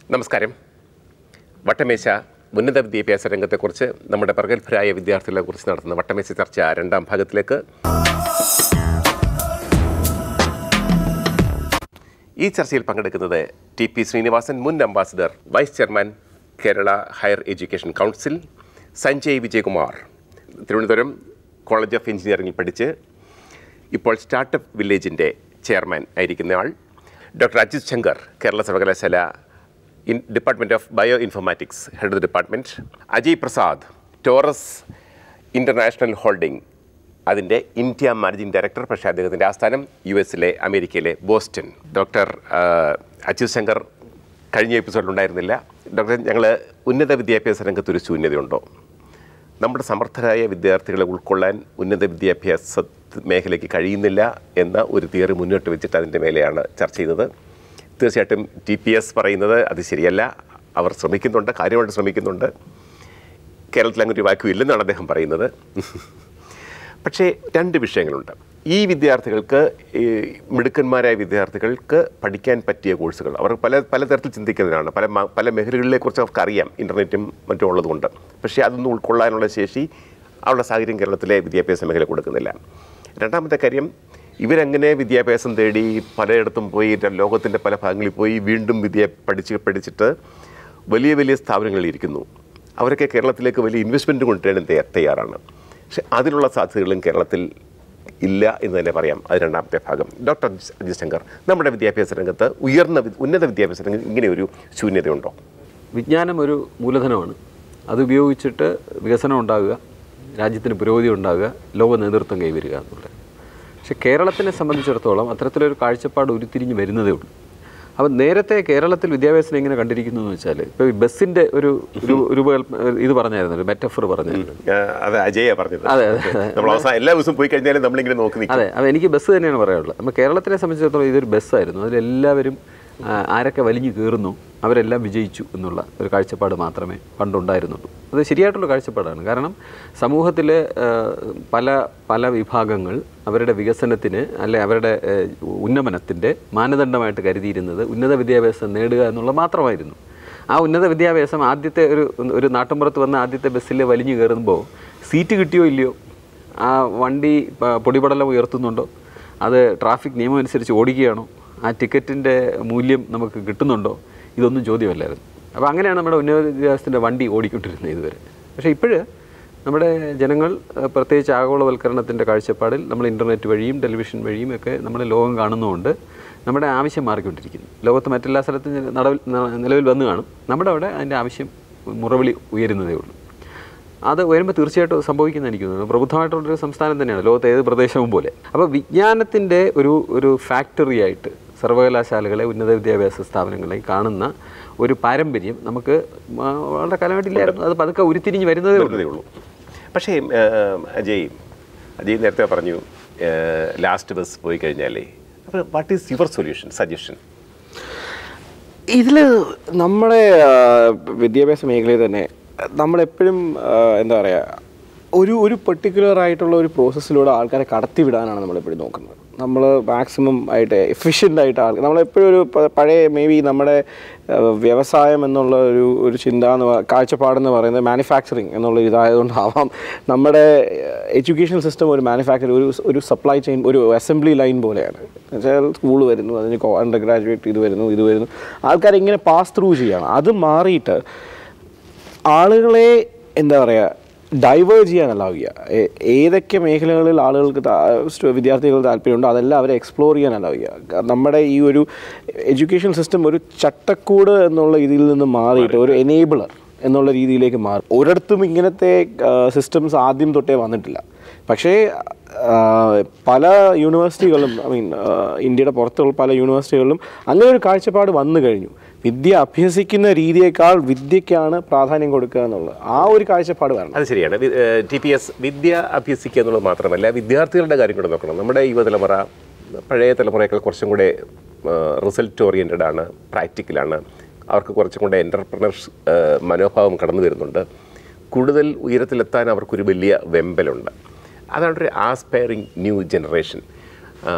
നമസ്കാരം വട്ടമേശ ഉന്നത വിദ്യാഭ്യാസ രംഗത്തെക്കുറിച്ച് നമ്മുടെ പ്രഗത്ഭരായ വിദ്യാർത്ഥികളെ കുറിച്ച് നടത്തുന്ന വട്ടമേശ ചർച്ച രണ്ടാം ഭാഗത്തിലേക്ക് ഈ ചർച്ചയിൽ പങ്കെടുക്കുന്നത് ടി പി ശ്രീനിവാസൻ മുൻ ambassador vice chairman Kerala higher education council Sanjay Vijayakumar Thiruvananthapuram college of എഞ്ചിനീയറിംഗിൽ പഠിച്ച് ഇപ്പോൾ സ്റ്റാർട്ടപ്പ് വില്ലേജിൻ്റെ ചെയർമാൻ ആയിരിക്കുന്ന ആൾ ഡോക്ടർ അജിത് ശങ്കർ കേരള സർവകലാശാല in department of bioinformatics head of the department Ajay Prasad Taurus international holding അതിൻ്റെ ഇന്ത്യ മാനേജിംഗ് ഡയറക്ടർ പക്ഷേ അദ്ദേഹത്തിൻ്റെ ആസ്ഥാനം യു എസിലെ അമേരിക്കയിലെ ബോസ്റ്റൺ ഡോക്ടർ ആ, അച്യുത് ശങ്കർ കഴിഞ്ഞ എപ്പിസോഡിൽ ഉണ്ടായിരുന്നില്ല ഡോക്ടർ ഞങ്ങൾ ഉന്നത വിദ്യാഭ്യാസ രംഗത്ത് ഒരു ശൂന്യതയുണ്ടോ നമ്മുടെ സമർത്ഥരായ വിദ്യാർത്ഥികളെ ഉൾക്കൊള്ളാൻ ഉന്നത വിദ്യാഭ്യാസ മേഖലയ്ക്ക് കഴിയുന്നില്ല എന്ന ഒരു തിയറി മുന്നോട്ട് വെച്ചിട്ട് അതിൻ്റെ മേലെയാണ് ചർച്ച ചെയ്തത് തീർച്ചയായിട്ടും ടി പി എസ് പറയുന്നത് അത് ശരിയല്ല അവർ ശ്രമിക്കുന്നുണ്ട് കാര്യമായിട്ട് ശ്രമിക്കുന്നുണ്ട് കേരളത്തിൽ അങ്ങനെ ഒരു വാക്യം ഇല്ലെന്നാണ് അദ്ദേഹം പറയുന്നത് പക്ഷേ രണ്ട് വിഷയങ്ങളുണ്ട് ഈ വിദ്യാർത്ഥികൾക്ക് ഈ മിടുക്കന്മാരായ വിദ്യാർത്ഥികൾക്ക് പഠിക്കാൻ പറ്റിയ കോഴ്സുകൾ അവർ പല പലതരത്തിൽ ചിന്തിക്കുന്നവരാണ് പല മ- പല മേഖലകളിലെക്കുറിച്ച് അവർക്ക് അറിയാം ഇൻ്റർനെറ്റും മറ്റും ഉള്ളതുകൊണ്ട് പക്ഷേ അതൊന്നും ഉൾക്കൊള്ളാനുള്ള ശേഷി അവരുടെ സാഹചര്യം കേരളത്തിലെ വിദ്യാഭ്യാസ മേഖല കൊടുക്കുന്നില്ല രണ്ടാമത്തെ കാര്യം ഇവരങ്ങനെ വിദ്യാഭ്യാസം തേടി പലയിടത്തും പോയി ലോകത്തിൻ്റെ പല ഭാഗങ്ങളിൽ പോയി വീണ്ടും വിദ്യ പഠിച്ച് പഠിച്ചിട്ട് വലിയ വലിയ സ്ഥാപനങ്ങളിൽ ഇരിക്കുന്നു അവരൊക്കെ കേരളത്തിലേക്ക് വലിയ ഇൻവെസ്റ്റ്മെൻറ്റ് കൊണ്ടുവരാൻ തയ്യാ- തയ്യാറാണ് പക്ഷെ അതിനുള്ള സാധ്യതകളും കേരളത്തിൽ ഇല്ല എന്ന് തന്നെ പറയാം അത് രണ്ടാമത്തെ ഭാഗം ഡോക്ടർ അജിത് ശങ്കർ നമ്മുടെ വിദ്യാഭ്യാസ രംഗത്ത് ഉയർന്ന വി- ഉന്നത വിദ്യാഭ്യാസ രംഗത്ത് ഇങ്ങനെ ഒരു ശൂന്യതയുണ്ടോ വിജ്ഞാനം ഒരു മൂലധനമാണ് അത് ഉപയോഗിച്ചിട്ട് വികസനം ഉണ്ടാകുക രാജ്യത്തിന് പുരോഗതി ഉണ്ടാകുക ലോക നേതൃത്വം കൈവരിക എന്നുള്ളത് പക്ഷേ കേരളത്തിനെ സംബന്ധിച്ചിടത്തോളം അത്തരത്തിലൊരു കാഴ്ചപ്പാട് ഉരുത്തിരിഞ്ഞ് വരുന്നതേ ഉള്ളൂ അപ്പം നേരത്തെ കേരളത്തിൽ വിദ്യാഭ്യാസം എങ്ങനെ കണ്ടിരിക്കുന്നു എന്ന് വെച്ചാൽ ഇപ്പോൾ ഈ ബസ്സിൻ്റെ ഒരു ഒരു രൂപകൽപ്പ ഇത് പറഞ്ഞായിരുന്നു ഒരു മെറ്റഫർ പറഞ്ഞായിരുന്നു ആ, അത് അജയ പറഞ്ഞത് അതെ, അതെ, അതെ. നമ്മൾ അവസാനം എല്ലാ ദിവസവും പോയി കഴിഞ്ഞാലും നമ്മളിങ്ങനെ നോക്കി നിൽക്കും അതെ അപ്പോൾ എനിക്ക് ബസ് തന്നെയാണ് പറയാനുള്ളത് അപ്പോൾ കേരളത്തിനെ സംബന്ധിച്ചിടത്തോളം ഇതൊരു ബസ്സായിരുന്നു അതിലെല്ലാവരും ആ, ആരൊക്കെ വലിഞ്ഞു കയറുന്നു അവരെല്ലാം വിജയിച്ചു എന്നുള്ള ഒരു കാഴ്ചപ്പാട് മാത്രമേ പണ്ടുണ്ടായിരുന്നുള്ളൂ അത് ശരിയായിട്ടുള്ള കാഴ്ചപ്പാടാണ് കാരണം സമൂഹത്തിലെ ആ, പല പല വിഭാഗങ്ങൾ അവരുടെ വികസനത്തിന് അല്ലെ അവരുടെ ആ, ഉന്നമനത്തിൻ്റെ മാനദണ്ഡമായിട്ട് കരുതിയിരുന്നത് ഉന്നത വിദ്യാഭ്യാസം നേടുക എന്നുള്ള മാത്രമായിരുന്നു ആ ഉന്നത വിദ്യാഭ്യാസം ആദ്യത്തെ ഒരു ഒരു നാട്ടിൻപുറത്ത് വന്ന ആദ്യത്തെ ബസ്സിൽ വലിഞ്ഞു കയറുമ്പോൾ സീറ്റ് കിട്ടിയോ ഇല്ലയോ ആ വണ്ടി പ- പൊടിപടലം ഉയർത്തുന്നുണ്ടോ അത് ട്രാഫിക് നിയമം അനുസരിച്ച് ഓടിക്കുകയാണോ ആ ടിക്കറ്റിൻ്റെ മൂല്യം നമുക്ക് കിട്ടുന്നുണ്ടോ ഇതൊന്നും ചോദ്യമല്ലായിരുന്നു അപ്പോൾ അങ്ങനെയാണ് നമ്മുടെ ഉന്നത വിദ്യാഭ്യാസത്തിൻ്റെ വണ്ടി ഓടിക്കൊണ്ടിരുന്നത് ഇതുവരെ പക്ഷേ ഇപ്പോഴ് നമ്മുടെ ജനങ്ങൾ അഹ് പ്രത്യേകിച്ച് ആഗോളവൽക്കരണത്തിൻ്റെ കാഴ്ചപ്പാടിൽ നമ്മൾ ഇൻ്റർനെറ്റ് വഴിയും ടെലിവിഷൻ വഴിയും ഒക്കെ നമ്മൾ ലോകം കാണുന്നതുകൊണ്ട് നമ്മുടെ ആവശ്യം മാറിക്കൊണ്ടിരിക്കുന്നു ലോകത്ത് മറ്റെല്ലാ സ്ഥലത്തും ജന- നടവിൽ ന- നിലവിൽ വന്നു കാണും നമ്മുടെ അവിടെ അതിൻ്റെ ആവശ്യം മുറവിളി ഉയരുന്നതേ ഉള്ളൂ അത് വരുമ്പോൾ തീർച്ചയായിട്ടും സംഭവിക്കുന്ന എനിക്ക് തോന്നുന്നു പ്രബുദ്ധമായിട്ടുള്ളൊരു സംസ്ഥാനം തന്നെയാണ് ലോകത്തെ ഏത് പ്രദേശവും പോലെ അപ്പോൾ വിജ്ഞാനത്തിൻ്റെ ഒരു ഒരു ഫാക്ടറി ആയിട്ട് സർവകലാശാലകളെ ഉന്നത വിദ്യാഭ്യാസ സ്ഥാപനങ്ങളെ കാണുന്ന ഒരു പാരമ്പര്യം നമുക്ക് ആ, വളരെ കാലമായിട്ടില്ലായിരുന്നു അത് പതുക്കെ ഉരുത്തിരിഞ്ഞ് വരുന്നതേ ഉള്ളൂ വരുന്നതേ ഉള്ളൂ പക്ഷേ ആ, അജയ് അജയ് നേരത്തെ പറഞ്ഞു ലാസ്റ്റ് ബസ് പോയി കഴിഞ്ഞാലേ അപ്പോൾ what is your solution suggestion ഇതിൽ നമ്മുടെ ആ, വിദ്യാഭ്യാസ മേഖലയിൽ തന്നെ നമ്മളെപ്പോഴും ആ, എന്താ പറയുക ഒരു ഒരു പെർട്ടിക്കുലർ ആയിട്ടുള്ള ഒരു പ്രോസസ്സിലൂടെ ആൾക്കാരെ കടത്തിവിടാനാണ് നമ്മളെപ്പോഴും നോക്കുന്നത് നമ്മൾ മാക്സിമം ആയിട്ട് എഫിഷ്യൻ്റ് ആയിട്ട് ആൾ നമ്മളെപ്പോഴും ഒരു പ- പഴയ മേ ബി നമ്മുടെ ആ, വ്യവസായം എന്നുള്ള ഒരു ഒരു ചിന്ത എന്ന് പ- കാഴ്ചപ്പാടെന്ന് പറയുന്നത് മാനുഫാക്ചറിങ് എന്നുള്ള ഇതായതുകൊണ്ടാവാം നമ്മുടെ എഡ്യൂക്കേഷൻ സിസ്റ്റം ഒരു മാനുഫാക്ചർ ഒരു ഒരു സപ്ലൈ ചെയിൻ ഒരു അസംബ്ലി ലൈൻ പോലെയാണ് എന്നുവെച്ചാൽ സ്കൂൾ വരുന്നു അതിന് അണ്ടർ ഗ്രാജുവേറ്റ് ഇത് വരുന്നു ഇത് വരുന്നു ആൾക്കാർ ഇങ്ങനെ പാസ് ത്രൂ ചെയ്യണം അത് മാറിയിട്ട് ആളുകളെ എന്താ പറയുക ഡൈവേർജ് ചെയ്യാൻ അലാവ് ചെയ്യുക ഏ- ഏതൊക്കെ മേഖലകളിൽ ആളുകൾക്ക് താ- സ്റ്റു- വിദ്യാർത്ഥികൾക്ക് താല്പര്യമുണ്ടോ അതെല്ലാം അവരെ എക്സ്പ്ലോർ ചെയ്യാൻ അലാവ് ചെയ്യുക ക- നമ്മുടെ ഈ ഒരു എഡ്യൂക്കേഷൻ സിസ്റ്റം ഒരു ചട്ടക്കൂട് എന്നുള്ള ഇതിൽ നിന്ന് മാറിയിട്ട് ഒരു എനേബിളർ എന്നുള്ള രീതിയിലേക്ക് മാറി ഒരിടത്തും ഇങ്ങനത്തെ സിസ്റ്റംസ് ആദ്യം തൊട്ടേ വന്നിട്ടില്ല പക്ഷേ ആ, പല യൂണിവേഴ്സിറ്റികളും ഐ മീൻ ഇന്ത്യയുടെ പുറത്തുള്ള പല യൂണിവേഴ്സിറ്റികളിലും അങ്ങനെ ഒരു കാഴ്ചപ്പാട് വന്നു കഴിഞ്ഞു വിദ്യ അഭ്യസിക്കുന്ന രീതിയേക്കാൾ വിദ്യയ്ക്കാണ് പ്രാധാന്യം കൊടുക്കുക എന്നുള്ളത് ആ ഒരു കാഴ്ചപ്പാട് വരണം അത് ശരിയാണ് ടി പി എസ് വിദ്യ അഭ്യസിക്കുക എന്നുള്ളത് മാത്രമല്ല വിദ്യാർത്ഥികളുടെ കാര്യം കൂടെ നോക്കണം നമ്മുടെ യുവതലമുറ പഴയ തലമുറയേക്കാൾ കുറച്ചും കൂടെ റിസൾട്ട് ഓറിയൻറ്റഡ് ആണ് പ്രാക്ടിക്കലാണ് അവർക്ക് കുറച്ചും കൂടെ എൻ്റർപ്രണർസ് മനോഭാവം കടന്നു വരുന്നുണ്ട് കൂടുതൽ ഉയരത്തിലെത്താൻ അവർക്കൊരു വലിയ വെമ്പലുണ്ട് അതാണ് ഒരു ആസ്പയറിങ് ന്യൂ ജനറേഷൻ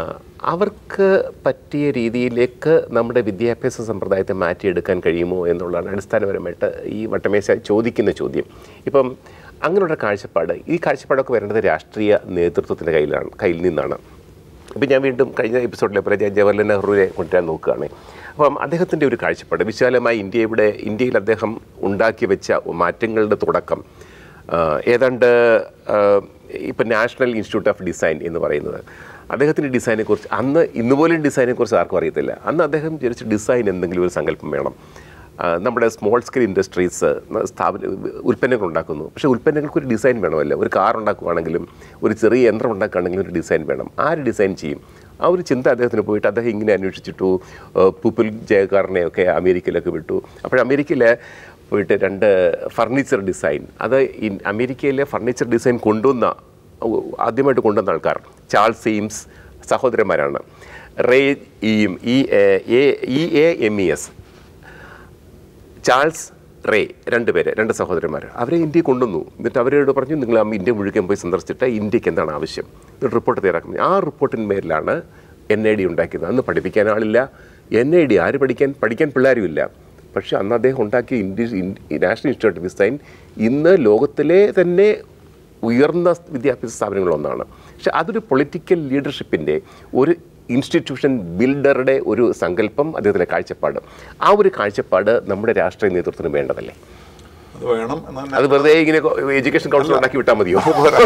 അവർക്ക് പറ്റിയ രീതിയിലേക്ക് നമ്മുടെ വിദ്യാഭ്യാസ സമ്പ്രദായത്തെ മാറ്റിയെടുക്കാൻ കഴിയുമോ എന്നുള്ളതാണ് അടിസ്ഥാനപരമായിട്ട് ഈ വട്ടമേശ ചോദിക്കുന്ന ചോദ്യം ഇപ്പം അങ്ങനെയുള്ള കാഴ്ചപ്പാട് ഈ കാഴ്ചപ്പാടൊക്കെ വരേണ്ടത് രാഷ്ട്രീയ നേതൃത്വത്തിൻ്റെ കയ്യിലാണ് കയ്യിൽ നിന്നാണ് ഇപ്പം ഞാൻ വീണ്ടും കഴിഞ്ഞ എപ്പിസോഡിലെ പോലെ ഞാൻ ജവഹർലാൽ നെഹ്റുവിനെ കൊണ്ടുവരാൻ നോക്കുകയാണ് അപ്പം അദ്ദേഹത്തിൻ്റെ ഒരു കാഴ്ചപ്പാട് വിശാലമായ ഇന്ത്യയുടെ ഇന്ത്യയിൽ അദ്ദേഹം ഉണ്ടാക്കി വെച്ച മാറ്റങ്ങളുടെ തുടക്കം ആ, ഏതാണ്ട് ഇപ്പം നാഷണൽ ഇൻസ്റ്റിറ്റ്യൂട്ട് ഓഫ് ഡിസൈൻ എന്ന് പറയുന്നത് അദ്ദേഹത്തിൻ്റെ ഡിസൈനെ കുറിച്ച് അന്ന് ഇന്ന് പോലും ഡിസൈനെ കുറിച്ച് ആർക്കും അറിയത്തില്ല അന്ന് അദ്ദേഹം വിചാരിച്ച ഡിസൈൻ എന്തെങ്കിലും ഒരു സങ്കല്പം വേണം ആ, നമ്മുടെ സ്മോൾ സ്കെയിൽ ഇൻഡസ്ട്രീസ് സ്ഥാപന ഉൽപ്പന്നങ്ങൾ ഉണ്ടാക്കുന്നു പക്ഷേ ഉൽപ്പന്നങ്ങൾക്ക് ഒരു ഡിസൈൻ വേണമല്ലോ ഒരു കാർ ഉണ്ടാക്കുകയാണെങ്കിലും ഒരു ചെറിയ യന്ത്രം ഉണ്ടാക്കുകയാണെങ്കിലും ഒരു ഡിസൈൻ വേണം ആര് ഡിസൈൻ ചെയ്യും ആ ഒരു ചിന്ത അദ്ദേഹത്തിന് പോയിട്ട് അദ്ദേഹം ഇങ്ങനെ അന്വേഷിച്ചിട്ടു പുപ്പിൽ ജയക്കാരനെയൊക്കെ അമേരിക്കയിലൊക്കെ വിട്ടു അപ്പോൾ അമേരിക്കയിൽ പോയിട്ട് രണ്ട് ഫർണിച്ചർ ഡിസൈൻ അത് ഇൻ അമേരിക്കയിലെ ഫർണിച്ചർ ഡിസൈൻ കൊണ്ടുവന്ന ഉ- ആദ്യമായിട്ട് കൊണ്ടുവന്ന ആൾക്കാർ ചാൾസ് എയിംസ് സഹോദരന്മാരാണ് റേ ഇയും E A E A M E S Charles Ray രണ്ട് പേര് രണ്ട് സഹോദരന്മാർ അവരെ ഇന്ത്യയിൽ കൊണ്ടുവന്നു എന്നിട്ട് അവരോട് പറഞ്ഞു നിങ്ങൾ ആ ഇന്ത്യ മുഴുവൻ പോയി സന്ദർശിച്ചിട്ട് ഇന്ത്യക്ക് എന്താണ് ആവശ്യം ഒരു റിപ്പോർട്ട് തയ്യാറാക്കുന്നത് ആ റിപ്പോർട്ടിന് മേലിലാണ് എൻ ഐ ഡി ഉണ്ടാക്കിയത് അന്ന് പഠിപ്പിക്കാൻ ആളില്ല എൻ ഐ ഡി ആര് പഠിക്കാൻ പഠിക്കാൻ പിള്ളേരുമില്ല പക്ഷേ അന്ന് അദ്ദേഹം ഉണ്ടാക്കിയ India national institute of design ഇന്ന് ലോകത്തിലെ തന്നെ ഉയർന്ന വിദ്യാഭ്യാസ സ്ഥാപനങ്ങളൊന്നാണ് പക്ഷെ അതൊരു പൊളിറ്റിക്കൽ ലീഡർഷിപ്പിൻ്റെ ഒരു ഇൻസ്റ്റിറ്റ്യൂഷൻ ബിൽഡറുടെ ഒരു സങ്കല്പം അദ്ദേഹത്തിൻ്റെ കാഴ്ചപ്പാട് ആ ഒരു കാഴ്ചപ്പാട് നമ്മുടെ രാഷ്ട്രീയ നേതൃത്വത്തിന് വേണ്ടതല്ലേ അത് വേണം എന്ന് തന്നെ അത് വെറുതെ ഇങ്ങനെ എഡ്യൂക്കേഷൻ കൗൺസിൽ ഉണ്ടാക്കി വിട്ടാൽ മതിയോ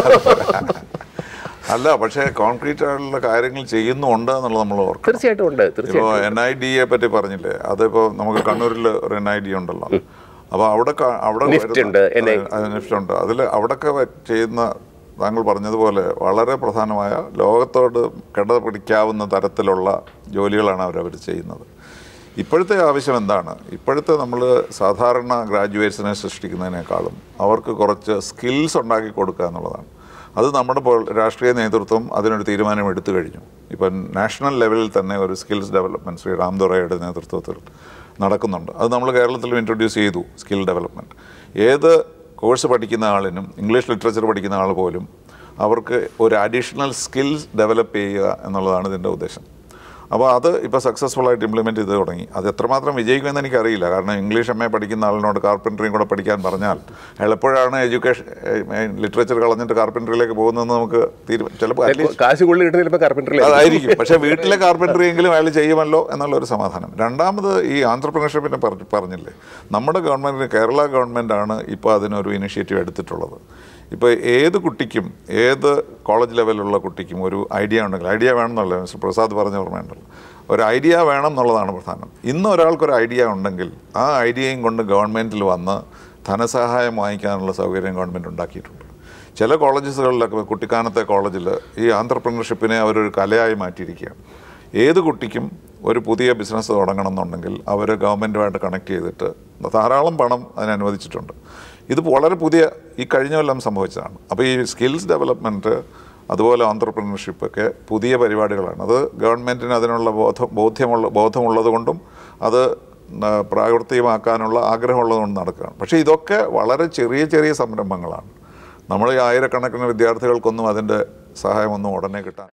അല്ല പക്ഷേ കോൺക്രീറ്റ് ആയിട്ടുള്ള കാര്യങ്ങൾ ചെയ്യുന്നുണ്ട് എന്നുള്ളത് നമ്മൾ ഓർക്കണം തീർച്ചയായിട്ടും ഉണ്ട് ഇപ്പോൾ തീർച്ചയായിട്ടും എൻ ഐ ഡിയെ പറ്റി പറഞ്ഞില്ലേ അതിപ്പോൾ നമുക്ക് കണ്ണൂരിൽ ഒരു എൻ ഐ ഡി ഉണ്ടല്ലോ അപ്പോൾ അവിടെ ക- അവിടെ NIFT വരുന്ന- ഉണ്ട്, NI. അതെ, NIFT ഉണ്ട് അതിൽ അവിടെയൊക്കെ വ- ചെയ്യുന്ന താങ്കൾ പറഞ്ഞതുപോലെ വളരെ പ്രധാനമായ ലോകത്തോട് കിടപിടിക്കാവുന്ന തരത്തിലുള്ള ജോലികളാണ് അവരവർ ചെയ്യുന്നത് ഇപ്പോഴത്തെ ആവശ്യം എന്താണ് ഇപ്പോഴത്തെ നമ്മൾ സാധാരണ ഗ്രാജുവേറ്റ്സിനെ സൃഷ്ടിക്കുന്നതിനേക്കാളും അവർക്ക് കുറച്ച് സ്കിൽസ് ഉണ്ടാക്കി കൊടുക്കുക എന്നുള്ളതാണ് അത് നമ്മുടെ പോ- രാഷ്ട്രീയ നേതൃത്വം അതിനൊരു തീരുമാനം എടുത്തു കഴിഞ്ഞു ഇപ്പം നാഷണൽ ലെവലിൽ തന്നെ ഒരു സ്കിൽസ് ഡെവലപ്മെൻറ്റ് ശ്രീ രാം ദുറയുടെ നേതൃത്വത്തിൽ നടക്കുന്നുണ്ട് അത് നമ്മൾ കേരളത്തിലും ഇൻട്രൊഡ്യൂസ് ചെയ്തു സ്കിൽ ഡെവലപ്മെൻറ്റ് ഏത് കോഴ്സ് പഠിക്കുന്ന ആളിനും ഇംഗ്ലീഷ് ലിറ്ററേച്ചർ പഠിക്കുന്ന ആൾ പോലും അവർക്ക് ഒരു അഡീഷണൽ സ്കിൽസ് ഡെവലപ്പ് ചെയ്യുക എന്നുള്ളതാണ് ഇതിൻ്റെ ഉദ്ദേശം അപ്പോൾ അത് ഇപ്പോൾ സക്സസ്ഫുൾ ആയിട്ട് ഇംപ്ലിമെൻറ്റ് ചെയ്ത് തുടങ്ങി അത് എത്രമാത്രം വിജയിക്കുമെന്ന് എനിക്കറിയില്ല കാരണം ഇംഗ്ലീഷ് എം എ പഠിക്കുന്ന ആളിനോട് കാർപ്പൻട്രിയും കൂടെ പഠിക്കാൻ പറഞ്ഞാൽ അയാൾ എപ്പോഴാണ് എഡ്യൂക്കേഷൻ ലിറ്ററേച്ചർ കളഞ്ഞിട്ട് കാർപ്പൻട്രിയിലേക്ക് പോകുന്നതെന്ന് നമുക്ക് തീരുമാനം ചിലപ്പോൾ അറ്റ്ലീസ്റ്റ് കാശ് കൂടുതൽ കിട്ടുന്ന ചിലപ്പോൾ കാർപ്പൻറ്ററിൽ അതായിരിക്കും പക്ഷേ വീട്ടിലെ കാർപ്പൻട്രി എങ്കിലും അയാൾ ചെയ്യുമല്ലോ എന്നുള്ള ഒരു സമാധാനം രണ്ടാമത് ഈ ആന്ത്രപ്രണർഷിപ്പിനെ പറഞ്ഞില്ലേ നമ്മുടെ ഗവൺമെൻറ് കേരള ഗവൺമെൻറ്റാണ് ഇപ്പോൾ അതിനൊരു ഇനിഷ്യേറ്റീവ് എടുത്തിട്ടുള്ളത് ഇപ്പോൾ ഏത് കുട്ടിക്കും ഏത് കോളേജ് ലെവലിലുള്ള കുട്ടിക്കും ഒരു ഐഡിയ ഉണ്ടെങ്കിൽ ഐഡിയ വേണമെന്നല്ല മിസ്റ്റർ പ്രസാദ് പറഞ്ഞ ഓർമ്മയുണ്ടല്ലോ ഒരു ഐഡിയ വേണം എന്നുള്ളതാണ് പ്രധാനം ഇന്ന് ഒരാൾക്കൊരു ഐഡിയ ഉണ്ടെങ്കിൽ ആ ഐഡിയയും കൊണ്ട് ഗവൺമെൻറ്റിൽ വന്ന് ധനസഹായം വാങ്ങിക്കാനുള്ള സൗകര്യം ഗവൺമെൻറ് ഉണ്ടാക്കിയിട്ടുണ്ട് ചില കോളേജസുകളിലൊക്കെ കുട്ടിക്കാനത്തെ കോളേജിൽ ഈ ആന്ത്രപ്രണർഷിപ്പിനെ അവരൊരു കലയായി മാറ്റിയിരിക്കുകയാണ് ഏത് കുട്ടിക്കും ഒരു പുതിയ ബിസിനസ് തുടങ്ങണം എന്നുണ്ടെങ്കിൽ അവർ ഗവൺമെൻറ്റുമായിട്ട് കണക്ട് ചെയ്തിട്ട് ധാരാളം പണം അതിന് അനുവദിച്ചിട്ടുണ്ട് ഇത് വളരെ പുതിയ ഈ കഴിഞ്ഞ കൊല്ലം സംഭവിച്ചതാണ് അപ്പോൾ ഈ സ്കിൽസ് ഡെവലപ്മെൻറ്റ് അതുപോലെ ഓൺടർപ്രണർഷിപ്പ് ഒക്കെ പുതിയ പരിപാടികളാണ് അത് ഗവൺമെൻറ്റിന് അതിനുള്ള ബോധം ബോധ്യമുള്ള ബോധമുള്ളത് കൊണ്ടും അത് ന- പ്രാവർത്തികമാക്കാനുള്ള ആഗ്രഹമുള്ളത് കൊണ്ട് നടക്കുകയാണ് പക്ഷേ ഇതൊക്കെ വളരെ ചെറിയ ചെറിയ സംരംഭങ്ങളാണ് നമ്മൾ ഈ ആയിരക്കണക്കിന് വിദ്യാർത്ഥികൾക്കൊന്നും അതിൻ്റെ സഹായമൊന്നും ഉടനെ കിട്ടാൻ